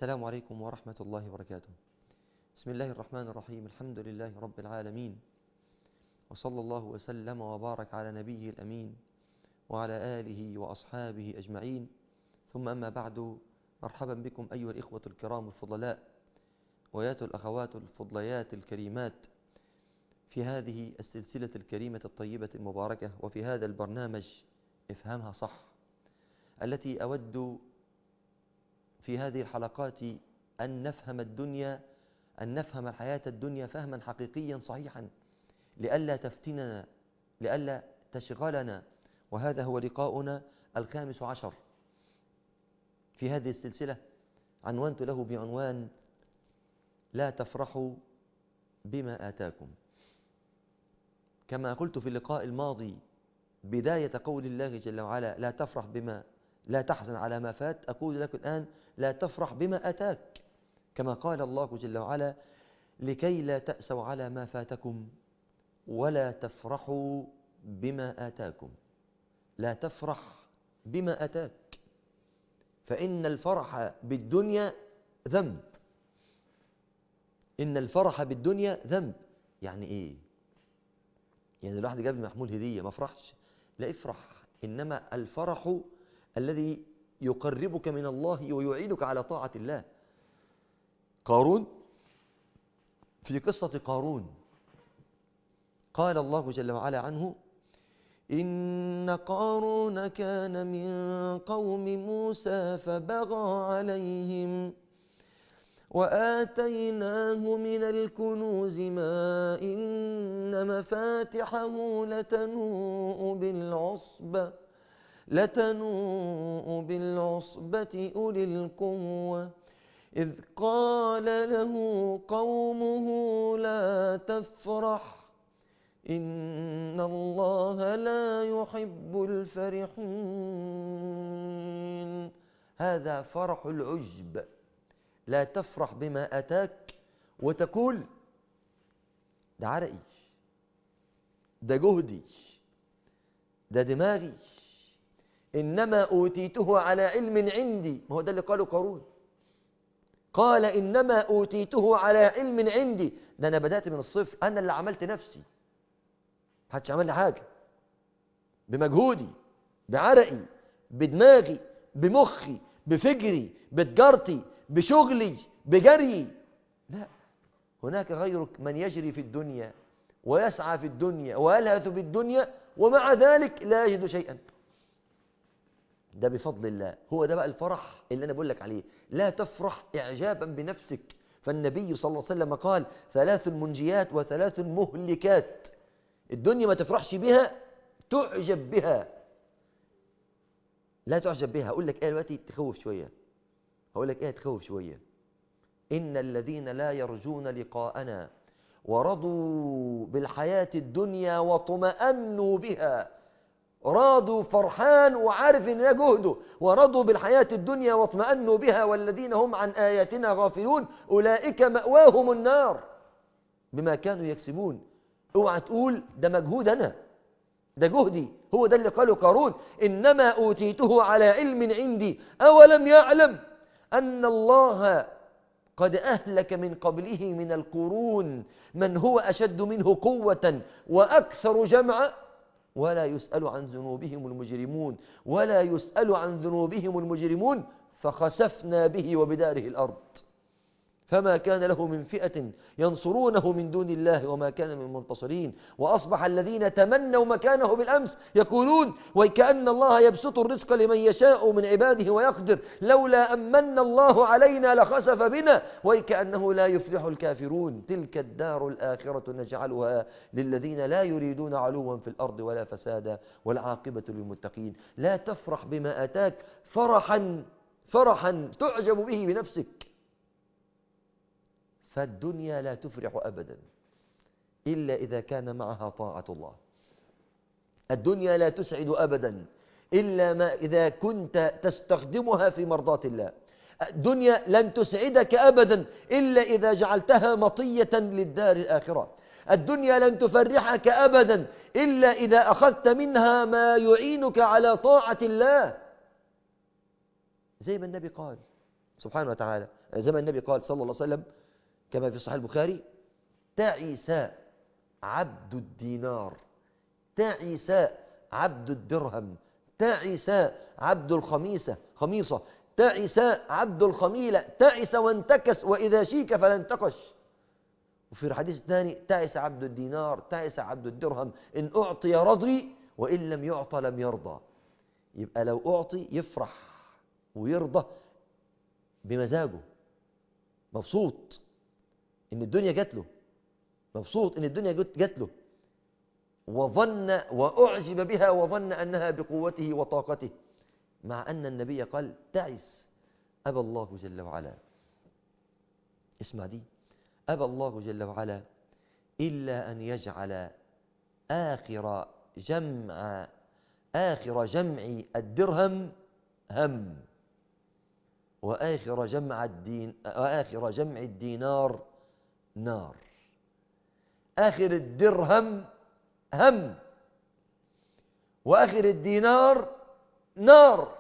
السلام عليكم ورحمة الله وبركاته بسم الله الرحمن الرحيم الحمد لله رب العالمين وصلى الله وسلم وبارك على نبيه الأمين وعلى آله وأصحابه أجمعين ثم أما بعد مرحبا بكم أيها الإخوة الكرام الفضلاء ويات الأخوات الفضليات الكريمات في هذه السلسلة الكريمة الطيبة المباركة وفي هذا البرنامج افهمها صح التي أود في هذه الحلقات أن نفهم الدنيا أن نفهم الحياة الدنيا فهما حقيقيا صحيحا لئلا تفتننا لئلا تشغلنا وهذا هو لقاؤنا الخامس عشر في هذه السلسلة عنوانت له بعنوان لا تفرحوا بما آتاكم كما قلت في اللقاء الماضي بداية قول الله جل وعلا لا تفرح بما لا تحزن على ما فات أقول لك الآن لا تفرح بما أتاك كما قال الله جل وعلا لكي لا تأسوا على ما فاتكم ولا تفرحوا بما آتاكم لا تفرح بما أتاك فإن الفرح بالدنيا ذنب إن الفرح بالدنيا ذنب يعني إيه يعني الواحد جاب لي محمول هدية ما افرحش لا افرح إنما الفرح الذي يقربك من الله ويعينك على طاعة الله قارون في قصة قارون قال الله جل وعلا عنه إن قارون كان من قوم موسى فبغى عليهم وآتيناه من الكنوز ما إن مفاتحه لتنوء بالعصبة لتنوء بالعصبة أولي القوة إذ قال له قومه لا تفرح إن الله لا يحب الفرحين هذا فرح العجب لا تفرح بما أتاك وتقول ده عرقي ده جهدي ده دماغي إنما أوتيته على علم عندي ما هو ده اللي قاله قارون قال إنما أوتيته على علم عندي ده أنا بدأت من الصفر أنا اللي عملت نفسي محدش عمل لي حاجة بمجهودي بعرقي بدماغي بمخي بفكري بتجارتي بشغلي بجري لا هناك غيرك من يجري في الدنيا ويسعى في الدنيا ويلهث في الدنيا ومع ذلك لا يجد شيئا ده بفضل الله هو ده بقى الفرح اللي أنا بقول لك عليه لا تفرح إعجابا بنفسك فالنبي صلى الله عليه وسلم قال ثلاث منجيات وثلاث مهلكات الدنيا ما تفرحش بها تعجب بها لا تعجب بها أقول لك إيه دلوقتي تخوف شوية هقول لك إيه تخوف شوية إن الذين لا يرجون لقاءنا ورضوا بالحياة الدنيا واطمأنوا بها راضوا فرحان وعارف ان ده جهده ورضوا بالحياة الدنيا واطمأنوا بها والذين هم عن آياتنا غافلون أولئك مأواهم النار بما كانوا يكسبون اوعى تقول ده مجهود أنا ده جهدي هو ده اللي قاله قارون إنما أوتيته على علم عندي أولم يعلم أن الله قد أهلك من قبله من القرون من هو أشد منه قوة وأكثر جمعا ولا يسأل عن ذنوبهم المجرمون ولا يسأل عن ذنوبهم المجرمون فخسفنا به وبداره الأرض فما كان له من فئة ينصرونه من دون الله وما كان من منتصرين وأصبح الذين تمنوا مكانه بالأمس يقولون وكأن الله يبسط الرزق لمن يشاء من عباده ويقدر لولا أمن الله علينا لخسف بنا وكأنه لا يفلح الكافرون تلك الدار الآخرة نجعلها للذين لا يريدون علوا في الأرض ولا فسادا والعاقبة للمتقين لا تفرح بما أتاك فرحا فرحا تعجب به بنفسك فالدنيا لا تفرح أبدا إلا إذا كان معها طاعة الله الدنيا لا تسعد أبدا إلا ما إذا كنت تستخدمها في مرضاة الله الدنيا لن تسعدك أبدا إلا إذا جعلتها مطية للدار الآخرة الدنيا لن تفرحك أبدا إلا إذا أخذت منها ما يعينك على طاعة الله زي ما النبي قال سبحانه وتعالى زي ما النبي قال صلى الله عليه وسلم كما في صحيح البخاري تعس عبد الدينار تعس عبد الدرهم تعس عبد الخميسة خميصة تعس عبد الخميلة تعس وانتكس وإذا شيك فلا انتقش وفي الحديث الثاني تعس عبد الدينار تعس عبد الدرهم إن أعطي رضي وإن لم يعطى لم يرضى يبقى لو أعطي يفرح ويرضى بمزاجه مبسوط إن الدنيا جات له مبسوط إن الدنيا جت جات له وظن وأعجب بها وظن أنها بقوته وطاقته مع أن النبي قال تعس أبى الله جل وعلا اسمع دي أبى الله جل وعلا إلا أن يجعل آخر جمع آخر جمع الدرهم هم وآخر جمع الدين وآخر جمع الدينار نار آخر الدرهم هم وآخر الدينار نار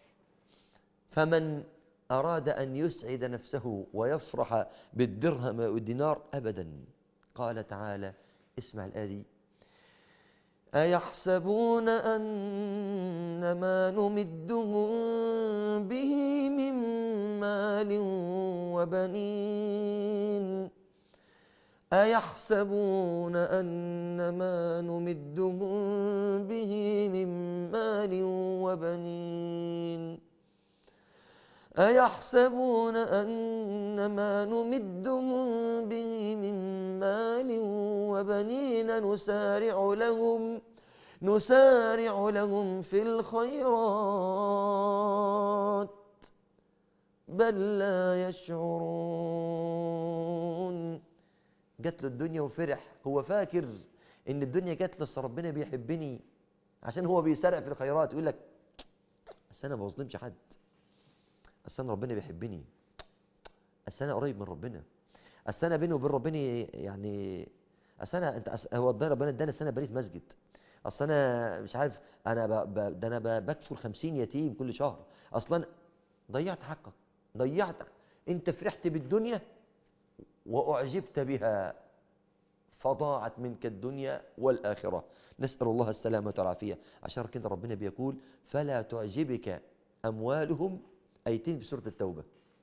فمن أراد أن يسعد نفسه ويفرح بالدرهم والدينار أبدا قال تعالى اسمع الآية دي أيحسبون أن ما نمدهم به من مال وبنين أيحسبون أن ما نمدهم به من مال وبنين أيحسبون أن ما نمدهم به من مال وبنين نسارع لهم نسارع لهم في الخيرات بل لا يشعرون جات له الدنيا وفرح هو فاكر ان الدنيا جات له أصل ربنا بيحبني عشان هو بيسارع في الخيرات يقول لك اصل انا ما بظلمش حد اصل انا ربنا بيحبني اصل انا قريب من ربنا اصل انا بيني وبين ربنا يعني اصل انا انت أصل هو اداني ربنا اداني اصل انا بنيت مسجد اصل انا مش عارف انا ب... ب... ده انا ب... بكفل 50 يتيم كل شهر اصلا ضيعت حقك ضيعت انت فرحت بالدنيا واعجبت بها فضاعت منك الدنيا والاخره نسال الله السلامه والعافيه عشان كده ربنا بيقول فلا تعجبك اموالهم ايتين في سوره التوبه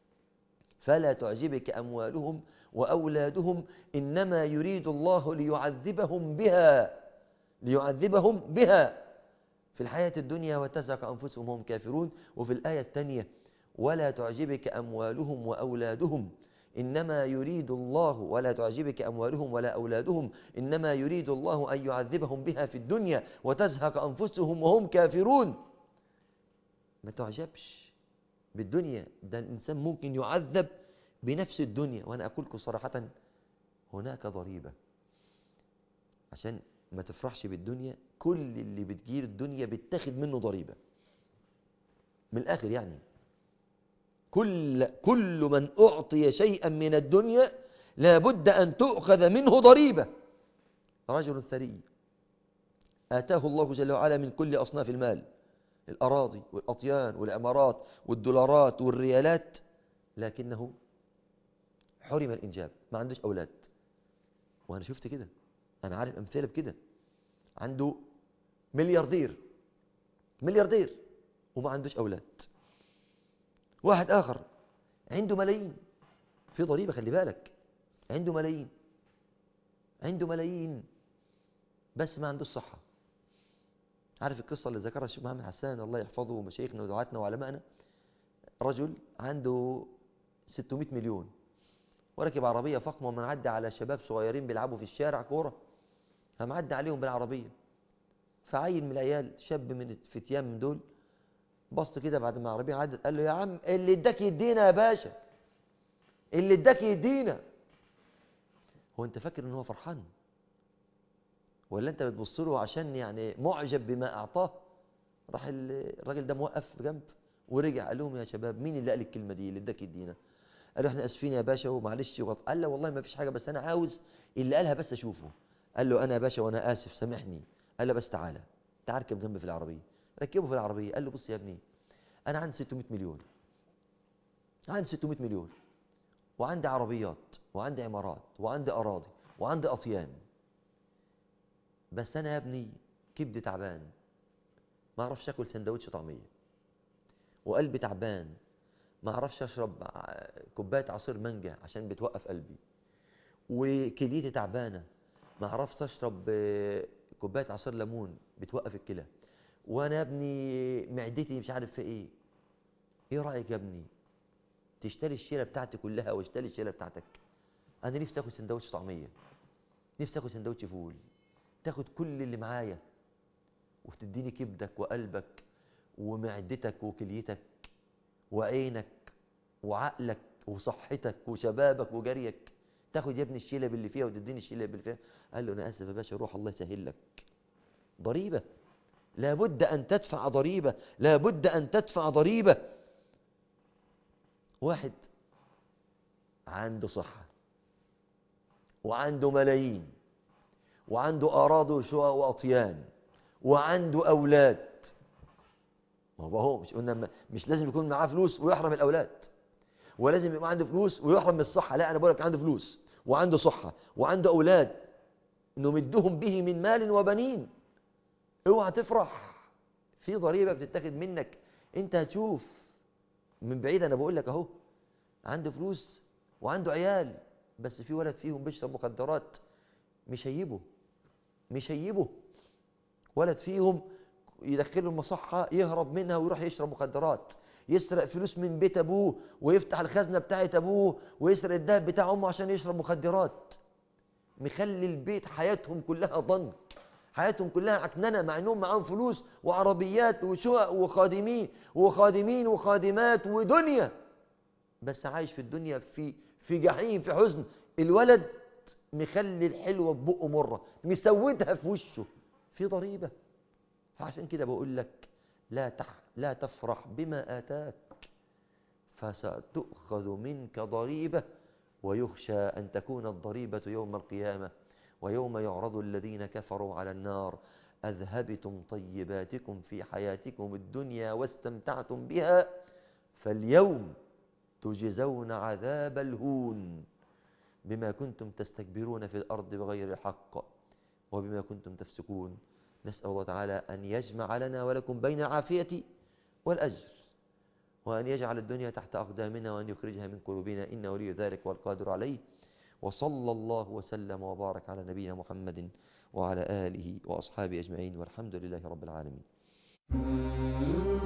فلا تعجبك اموالهم واولادهم انما يريد الله ليعذبهم بها ليعذبهم بها في الحياه الدنيا وتزهق انفسهم وهم كافرون وفي الايه الثانيه ولا تعجبك اموالهم واولادهم انما يريد الله ولا تعجبك اموالهم ولا اولادهم انما يريد الله ان يعذبهم بها في الدنيا وتزهق انفسهم وهم كافرون ما تعجبش بالدنيا ده الانسان ممكن يعذب بنفس الدنيا وانا اقول لكم صراحه هناك ضريبه عشان ما تفرحش بالدنيا كل اللي بتجيل الدنيا بتاخد منه ضريبه من الاخر يعني كل كل من اعطي شيئا من الدنيا لابد ان تؤخذ منه ضريبه رجل ثري اتاه الله جل وعلا من كل اصناف المال الاراضي والاطيان والعمارات والدولارات والريالات لكنه حرم الانجاب ما عندوش اولاد وانا شفت كده انا عارف امثله بكده عنده ملياردير ملياردير وما عندوش اولاد واحد اخر عنده ملايين في ضريبه خلي بالك عنده ملايين عنده ملايين بس ما عندوش صحه عارف القصه اللي ذكرها الشيخ محمد حسان الله يحفظه ومشايخنا ودعاتنا وعلمائنا رجل عنده 600 مليون وركب عربيه فخمه ومعدي على شباب صغيرين بيلعبوا في الشارع كوره فمعدي عليهم بالعربيه فعين من العيال شاب من الفتيان من دول بص كده بعد ما العربيه عدت قال له يا عم اللي اداك يدينا يا باشا اللي اداك يدينا هو انت فاكر ان هو فرحان ولا انت بتبص له عشان يعني معجب بما اعطاه راح الراجل ده موقف بجنب ورجع قال لهم يا شباب مين اللي قال الكلمه دي اللي اداك يدينا قالوا احنا اسفين يا باشا ومعلش وغلط قال له والله ما فيش حاجه بس انا عاوز اللي قالها بس اشوفه قال له انا يا باشا وانا اسف سامحني قال له بس تعالى تعال اركب جنبي في العربيه ركبه في العربيه قال له بص يا ابني انا عندي 600 مليون عندي 600 مليون وعندي عربيات وعندي عمارات وعندي أراضي وعندي أطيان بس أنا يا ابني كبدي تعبان ما أعرفش أكل سندوتش طعمية وقلبي تعبان ما أعرفش أشرب ع- كوباية عصير مانجا عشان بتوقف قلبي وكليتي تعبانة ما أعرفش أشرب آه، كوباية عصير ليمون بتوقف الكلى وأنا يا ابني معدتي مش عارف في إيه إيه رأيك يا ابني تشتري الشيلة بتاعتي كلها واشتري الشيلة بتاعتك أنا نفسي آكل سندوتش طعمية نفسي آكل سندوتش فول تاخد كل اللي معايا وتديني كبدك وقلبك ومعدتك وكليتك وعينك وعقلك وصحتك وشبابك وجريك تاخد يا ابني الشيله باللي فيها وتديني الشيله باللي فيها قال له انا اسف يا باشا روح الله يسهل لك ضريبه لابد ان تدفع ضريبه لابد ان تدفع ضريبه واحد عنده صحه وعنده ملايين وعنده اراضي وشقق واطيان وعنده اولاد ما هو هو مش قلنا م- مش لازم يكون معاه فلوس ويحرم الاولاد ولازم يبقى عنده فلوس ويحرم من الصحه لا انا بقول لك عنده فلوس وعنده صحه وعنده اولاد نمدهم به من مال وبنين اوعى تفرح في ضريبه بتتاخد منك انت هتشوف من بعيد انا بقول لك اهو عنده فلوس وعنده عيال بس في ولد فيهم بيشرب مخدرات مش هيبه مش هيبه ولد فيهم يدخله المصحة يهرب منها ويروح يشرب مخدرات يسرق فلوس من بيت أبوه ويفتح الخزنة بتاعت أبوه ويسرق الذهب بتاع أمه عشان يشرب مخدرات مخلي البيت حياتهم كلها ضنك حياتهم كلها عكننة مع انهم معاهم فلوس وعربيات وشقق وخادمين وخادمين وخادمات ودنيا بس عايش في الدنيا في في جحيم في حزن الولد مخلي الحلوة ببقه مرة مسودها في وشه في ضريبة فعشان كده بقول لك لا تح لا تفرح بما آتاك فستؤخذ منك ضريبة ويخشى أن تكون الضريبة يوم القيامة ويوم يعرض الذين كفروا على النار أذهبتم طيباتكم في حياتكم الدنيا واستمتعتم بها فاليوم تجزون عذاب الهون بما كنتم تستكبرون في الأرض بغير الحق وبما كنتم تفسقون نسأل الله تعالى أن يجمع لنا ولكم بين العافية والأجر وأن يجعل الدنيا تحت أقدامنا وأن يخرجها من قلوبنا إنه ولي ذلك والقادر عليه وصلى الله وسلم وبارك على نبينا محمد وعلى آله وأصحابه أجمعين والحمد لله رب العالمين